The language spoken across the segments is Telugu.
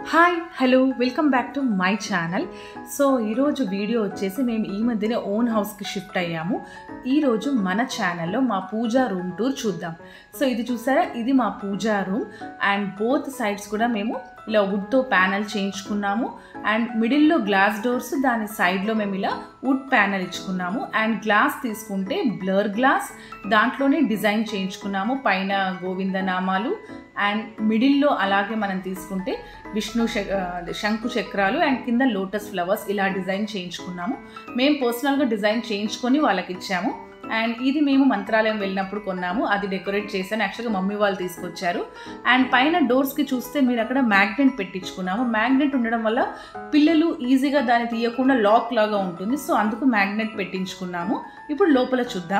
hi hello welcome back to my channel so ఈరోజు వీడియో వచ్చేసి మేము ఈ మధ్యనే ఓన్ హౌస్కి షిఫ్ట్ అయ్యాము ఈరోజు మన ఛానల్లో మా పూజా రూమ్ టూర్ చూద్దాం సో ఇది చూసారా ఇది మా puja room and both sides కూడా మేము ఇలా వుడ్తో ప్యానల్ చేయించుకున్నాము అండ్ మిడిల్లో గ్లాస్ డోర్స్ దాని సైడ్లో మేము ఇలా వుడ్ ప్యానల్ ఇచ్చుకున్నాము అండ్ గ్లాస్ తీసుకుంటే బ్లర్ గ్లాస్ దాంట్లోనే డిజైన్ చేయించుకున్నాము పైన గోవిందనామాలు అండ్ మిడిల్లో అలాగే మనం తీసుకుంటే విష్ణు శ- ఆ, శంకు చక్రాలు అండ్ కింద లోటస్ ఫ్లవర్స్ ఇలా డిజైన్ చేయించుకున్నాము మేము పర్సనల్గా డిజైన్ చేయించుకొని వాళ్ళకి ఇచ్చాము అండ్ ఇది మేము మంత్రాలయం వెళ్ళినప్పుడు కొన్నాము అది డెకరేట్ చేశాను యాక్చువల్గా మమ్మీ వాళ్ళు తీసుకొచ్చారు అండ్ పైన డోర్స్కి చూస్తే మీరు అక్కడ మ్యాగ్నెట్ పెట్టించుకున్నాము మ్యాగ్నెట్ ఉండడం వల్ల పిల్లలు ఈజీగా దాన్ని తీయకుండా లాక్ లాగా ఉంటుంది సో అందుకు మ్యాగ్నెట్ పెట్టించుకున్నాము ఇప్పుడు లోపల చూద్దాం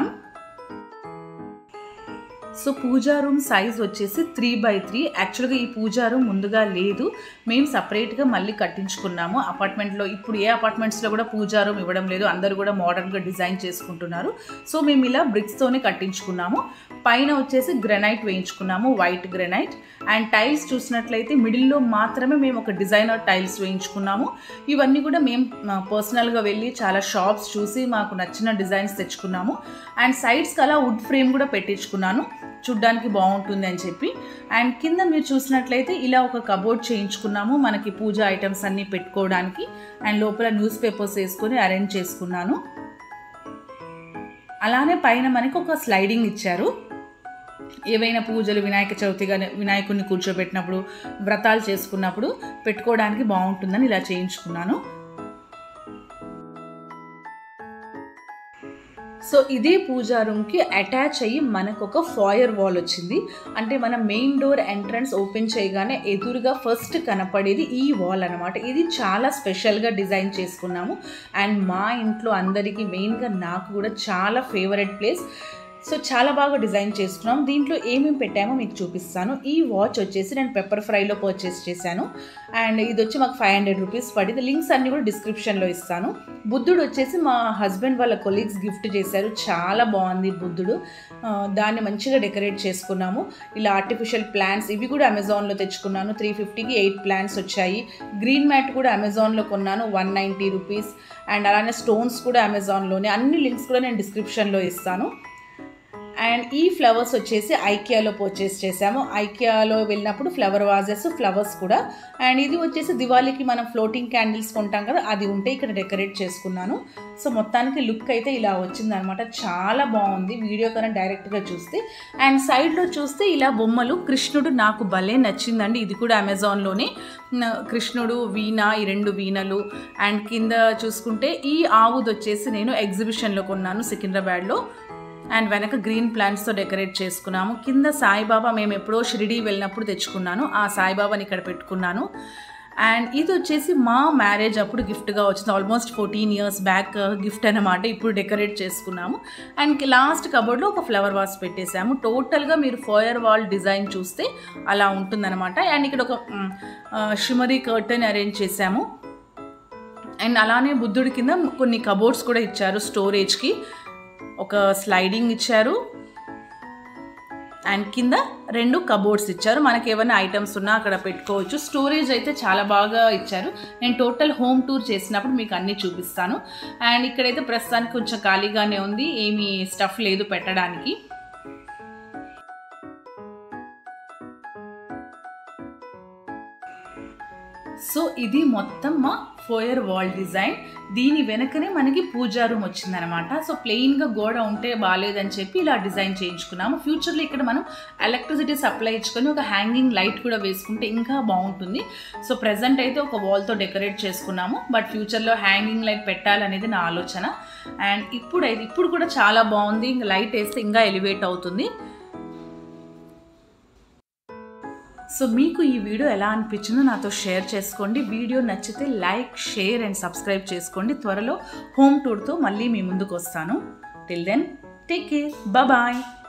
సో పూజా రూమ్ సైజ్ వచ్చేసి త్రీ బై త్రీ యాక్చువల్గా ఈ పూజా రూమ్ ముందుగా లేదు మేము సపరేట్గా మళ్ళీ కట్టించుకున్నాము అపార్ట్మెంట్లో ఇప్పుడు ఏ అపార్ట్మెంట్స్లో కూడా పూజా రూమ్ ఇవ్వడం లేదు అందరూ కూడా మోడర్న్గా డిజైన్ చేసుకుంటున్నారు సో మేము ఇలా బ్రిక్స్తోనే కట్టించుకున్నాము పైన వచ్చేసి గ్రెనైట్ వేయించుకున్నాము వైట్ గ్రెనైట్ అండ్ టైల్స్ చూసినట్లయితే మిడిల్లో మాత్రమే మేము ఒక డిజైనర్ టైల్స్ వేయించుకున్నాము ఇవన్నీ కూడా మేము పర్సనల్గా వెళ్ళి చాలా షాప్స్ చూసి మాకు నచ్చిన డిజైన్స్ తెచ్చుకున్నాము అండ్ సైడ్స్కి అలా వుడ్ ఫ్రేమ్ కూడా పెట్టించుకున్నాను చూడ్డానికి బాగుంటుంది అని చెప్పి అండ్ కింద మీరు చూసినట్లయితే ఇలా ఒక కబోర్డ్ చేయించుకున్నాము మనకి పూజ ఐటమ్స్ అన్నీ పెట్టుకోవడానికి అండ్ లోపల న్యూస్ పేపర్స్ వేసుకొని అరేంజ్ చేసుకున్నాను అలానే పైన మనకి ఒక స్లైడింగ్ ఇచ్చారు ఏవైనా పూజలు వినాయక చవితి కానీ వినాయకుడిని కూర్చోబెట్టినప్పుడు వ్రతాలు చేసుకున్నప్పుడు పెట్టుకోవడానికి బాగుంటుందని ఇలా చేయించుకున్నాను సో ఇదే పూజా రూమ్కి అటాచ్ అయ్యి మనకు ఒక ఫాయర్ వాల్ వచ్చింది అంటే మన మెయిన్ డోర్ ఎంట్రన్స్ ఓపెన్ చేయగానే ఎదురుగా ఫస్ట్ కనపడేది ఈ వాల్ అనమాట ఇది చాలా స్పెషల్గా డిజైన్ చేసుకున్నాము అండ్ మా ఇంట్లో అందరికీ మెయిన్గా నాకు కూడా చాలా ఫేవరెట్ ప్లేస్ సో చాలా బాగా డిజైన్ చేసుకున్నాం దీంట్లో ఏమేమి పెట్టామో మీకు చూపిస్తాను ఈ వాచ్ వచ్చేసి నేను పెప్పర్ ఫ్రైలో పర్చేస్ చేశాను అండ్ ఇది వచ్చి మాకు ఫైవ్ హండ్రెడ్ రూపీస్ పడింది లింక్స్ అన్ని కూడా డిస్క్రిప్షన్లో ఇస్తాను బుద్ధుడు వచ్చేసి మా హస్బెండ్ వాళ్ళ కొలీగ్స్ గిఫ్ట్ చేశారు చాలా బాగుంది బుద్ధుడు ఆ, దాన్ని మంచిగా డెకరేట్ చేసుకున్నాము ఇలా ఆర్టిఫిషియల్ ప్లాంట్స్ ఇవి కూడా అమెజాన్లో తెచ్చుకున్నాను త్రీ ఫిఫ్టీకి ఎయిట్ ప్లాంట్స్ వచ్చాయి గ్రీన్ మ్యాట్ కూడా అమెజాన్లో కొన్నాను వన్ నైంటీ రూపీస్ అండ్ అలానే స్టోన్స్ కూడా అమెజాన్లోనే అన్ని లింక్స్ కూడా నేను డిస్క్రిప్షన్లో ఇస్తాను అండ్ ఈ ఫ్లవర్స్ వచ్చేసి ఐకియాలో పర్చేస్ చేసాము ఐకియాలో వెళ్ళినప్పుడు ఫ్లవర్ వాజెస్ ఫ్లవర్స్ కూడా అండ్ ఇది వచ్చేసి దివాళీకి మనం ఫ్లోటింగ్ క్యాండిల్స్ కొంటాం కదా అది ఉంటే ఇక్కడ డెకరేట్ చేసుకున్నాను సో మొత్తానికి లుక్ అయితే ఇలా వచ్చిందనమాట చాలా బాగుంది వీడియో కన్నా డైరెక్ట్గా చూస్తే అండ్ సైడ్లో చూస్తే ఇలా బొమ్మలు కృష్ణుడు నాకు భలే నచ్చిందండి ఇది కూడా అమెజాన్లోనే న- కృష్ణుడు వీణ ఈ రెండు వీణలు అండ్ కింద చూసుకుంటే ఈ ఆవుది వచ్చేసి నేను ఎగ్జిబిషన్లో కొన్నాను సికింద్రాబాద్లో అండ్ వెనక గ్రీన్ ప్లాంట్స్తో డెకరేట్ చేసుకున్నాము కింద సాయిబాబా మేము ఎప్పుడో షిరిడి వెళ్ళినప్పుడు తెచ్చుకున్నాను ఆ సాయిబాబాని ఇక్కడ పెట్టుకున్నాను అండ్ ఇది వచ్చేసి మా మ్యారేజ్ అప్పుడు గిఫ్ట్గా వచ్చింది almost fourteen years back gift అనమాట ఇప్పుడు డెకరేట్ చేసుకున్నాము అండ్ లాస్ట్ కబోర్డ్లో ఒక ఫ్లవర్ వాస్ పెట్టేశాము టోటల్గా మీరు ఫోయర్ వాల్ డిజైన్ చూస్తే అలా ఉంటుందన్నమాట అండ్ ఇక్కడ ఒక షిమరీ కర్టన్ అరేంజ్ చేశాము అండ్ అలానే బుద్ధుడి కింద కొన్ని కబోర్డ్స్ కూడా ఇచ్చారు స్టోరేజ్కి ఒక స్లైడింగ్ ఇచ్చారు అండ్ కింద రెండు కబోర్డ్స్ ఇచ్చారు మనకి ఏమైనా ఐటమ్స్ ఉన్నా అక్కడ పెట్టుకోవచ్చు స్టోరేజ్ అయితే చాలా బాగా ఇచ్చారు నేను టోటల్ హోమ్ టూర్ చేసినప్పుడు మీకు అన్నీ చూపిస్తాను అండ్ ఇక్కడైతే ప్రస్తుతానికి కొంచెం ఖాళీగానే ఉంది ఏమీ స్టఫ్ లేదు పెట్టడానికి సో ఇది మొత్తం మా ఫోయర్ వాల్ డిజైన్ దీని వెనకనే మనకి పూజా రూమ్ వచ్చిందనమాట సో ప్లెయిన్గా గోడ ఉంటే బాగాలేదని చెప్పి ఇలా డిజైన్ చేయించుకున్నాము ఫ్యూచర్లో ఇక్కడ మనం ఎలక్ట్రిసిటీ సప్లై ఇచ్చుకొని ఒక హ్యాంగింగ్ లైట్ కూడా వేసుకుంటే ఇంకా బాగుంటుంది సో ప్రజెంట్ అయితే ఒక వాల్తో డెకరేట్ చేసుకున్నాము బట్ ఫ్యూచర్లో హ్యాంగింగ్ లైట్ పెట్టాలనేది నా ఆలోచన అండ్ ఇప్పుడైతే ఇప్పుడు కూడా చాలా బాగుంది ఇంకా లైట్ వేస్తే ఇంకా ఎలివేట్ అవుతుంది సో మీకు ఈ వీడియో ఎలా అనిపించిందో నాతో షేర్ చేసుకోండి వీడియో నచ్చితే లైక్ షేర్ అండ్ సబ్స్క్రైబ్ చేసుకోండి త్వరలో హోమ్ టూర్తో మళ్ళీ మీ ముందుకు వస్తాను till then take care bye